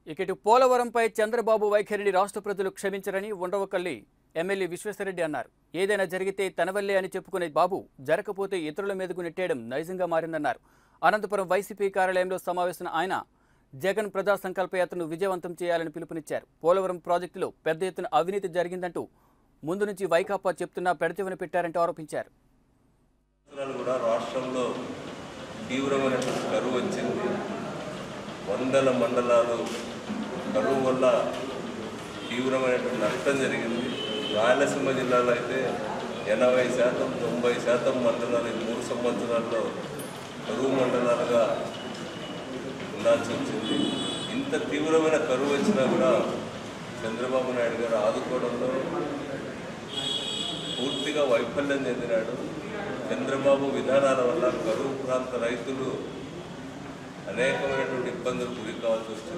ఇక ఇటు పోలవరంపై చంద్రబాబు వైఖరిని రాష్ట్ర ప్రజలు క్షమించరని ఉండవకల్లి ఎమ్మెల్యే విశ్వేశ్వరరెడ్డి అన్నారు ఏదైనా జరిగితే తన వల్లే అని చెప్పుకునే బాబు జరగకపోతే ఇతరుల మీదకు నెట్టేయడం నైజంగా మారిందన్నారు అనంతపురం వైసీపీ కార్యాలయంలో సమావేశమైన ఆయన జగన్ ప్రజా సంకల్ప యాత్రను విజయవంతం చేయాలని పిలుపునిచ్చారు పోలవరం ప్రాజెక్టులో పెద్ద ఎత్తున అవినీతి జరిగిందంటూ ముందు నుంచి వైకాపా చెప్తున్నా పెడచెవిన పెట్టారంటూ ఆరోపించారు సంవత్సరాలు కూడా రాష్ట్రంలో తీవ్రమైనటువంటి కరువు వచ్చింది వందల మండలాలు కరువు వల్ల తీవ్రమైనటువంటి నష్టం జరిగింది రాయలసీమ జిల్లాలో అయితే ఎనభై శాతం తొంభై శాతం మండలాలు ఈ మూడు సంవత్సరాల్లో కరువు మండలాలుగా ఉండాల్సి వచ్చింది ఇంత తీవ్రమైన కరువు వచ్చినా కూడా చంద్రబాబు నాయుడు గారు ఆదుకోవడంలో పూర్తిగా వైఫల్యం చెందినాడు చంద్రబాబు విధానాల వల్ల కరువు ప్రాంత రైతులు అనేకమైనటువంటి ఇబ్బందులు గురి కావాల్సి వస్తుంది